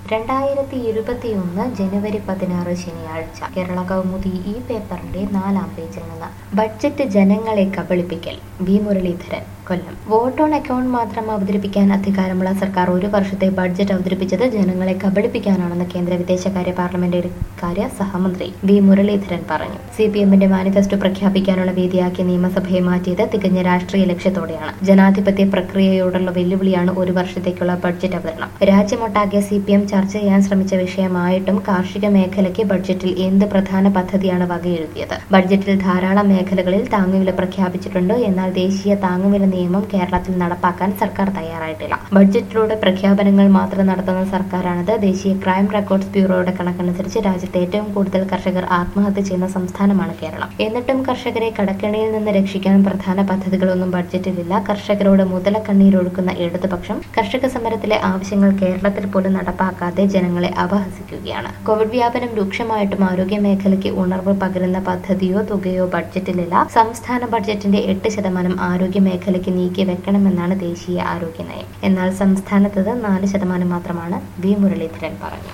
രണ്ടായിരത്തി ഇരുപത്തിയൊന്ന് ജനുവരി പതിനാറ് ശനിയാഴ്ച കേരള കൗമുദി ഈ പേപ്പറിന്റെ നാലാം പേജിൽ നിന്ന് ബഡ്ജറ്റ് ജനങ്ങളെ കബളിപ്പിക്കൽ V Muraleedharan Kollam vote on account മാത്രം അവതരിപ്പിക്കാൻ അധികാരമുള്ള സർക്കാർ ഒരു വർഷത്തെ ബഡ്ജറ്റ് അവതരിപ്പിച്ചത് ജനങ്ങളെ കബളിപ്പിക്കാനാണെന്ന് കേന്ദ്ര വിദേശകാര്യ പാർലമെന്ററി കാര്യ സഹമന്ത്രി വി മുരളീധരൻ പറഞ്ഞു സി പി എമ്മിന്റെ മാനിഫെസ്റ്റോ പ്രഖ്യാപിക്കാനുള്ള വേദിയാക്കിയ നിയമസഭയെ മാറ്റിയത് തികഞ്ഞ രാഷ്ട്രീയ ലക്ഷ്യത്തോടെയാണ് ജനാധിപത്യ പ്രക്രിയയോടുള്ള വെല്ലുവിളിയാണ് ഒരു വർഷത്തേക്കുള്ള ബഡ്ജറ്റ് അവതരണം രാജ്യമൊട്ടാകെ സി പി എം ചർച്ച ചെയ്യാൻ ശ്രമിച്ച വിഷയമായിട്ടും കാർഷിക മേഖലയ്ക്ക് ബഡ്ജറ്റിൽ എന്ത് പ്രധാന പദ്ധതിയാണ് വകയിരുത്തിയത് ബഡ്ജറ്റിൽ ധാരാളം മേഖലകളിൽ താങ്ങുവില പ്രഖ്യാപിച്ചിട്ടുണ്ട് എന്നാൽ ദേശീയ താങ്ങുവില നിയമം കേരളത്തിൽ നടപ്പാക്കാൻ സർക്കാർ തയ്യാറായിട്ടില്ല ബഡ്ജറ്റിലൂടെ പ്രഖ്യാപനങ്ങൾ മാത്രം നടത്തുന്ന സർക്കാരാണിത് ദേശീയ ക്രൈം റെക്കോർഡ്സ് ബ്യൂറോയുടെ കണക്കനുസരിച്ച് രാജ്യത്ത് ഏറ്റവും കൂടുതൽ കർഷകർ ആത്മഹത്യ ചെയ്യുന്ന സംസ്ഥാനമാണ് കേരളം എന്നിട്ടും കർഷകരെ കടക്കെണിയിൽ നിന്ന് രക്ഷിക്കാൻ പ്രധാന പദ്ധതികളൊന്നും ബഡ്ജറ്റിലില്ല കർഷകരോട് മുതലക്കണ്ണീരൊഴുക്കുന്ന ഇടതുപക്ഷം കർഷക സമരത്തിലെ ആവശ്യങ്ങൾ കേരളത്തിൽ പോലും നടപ്പാക്കാതെ ജനങ്ങളെ അപഹസിക്കുകയാണ് കോവിഡ് വ്യാപനം രൂക്ഷമായിട്ടും ആരോഗ്യ മേഖലയ്ക്ക് ഉണർവ് പകരുന്ന പദ്ധതിയോ തുകയോ ബഡ്ജറ്റിലില്ല സംസ്ഥാന ബഡ്ജറ്റിന്റെ എട്ട് ശതമാനം ആരോഗ്യ മേഖലയ്ക്ക് നീക്കി വെക്കണമെന്നാണ് ദേശീയ ആരോഗ്യ നയം എന്നാൽ സംസ്ഥാനത്തത് നാല് ശതമാനം മാത്രമാണ് വി മുരളീധരൻ പറഞ്ഞു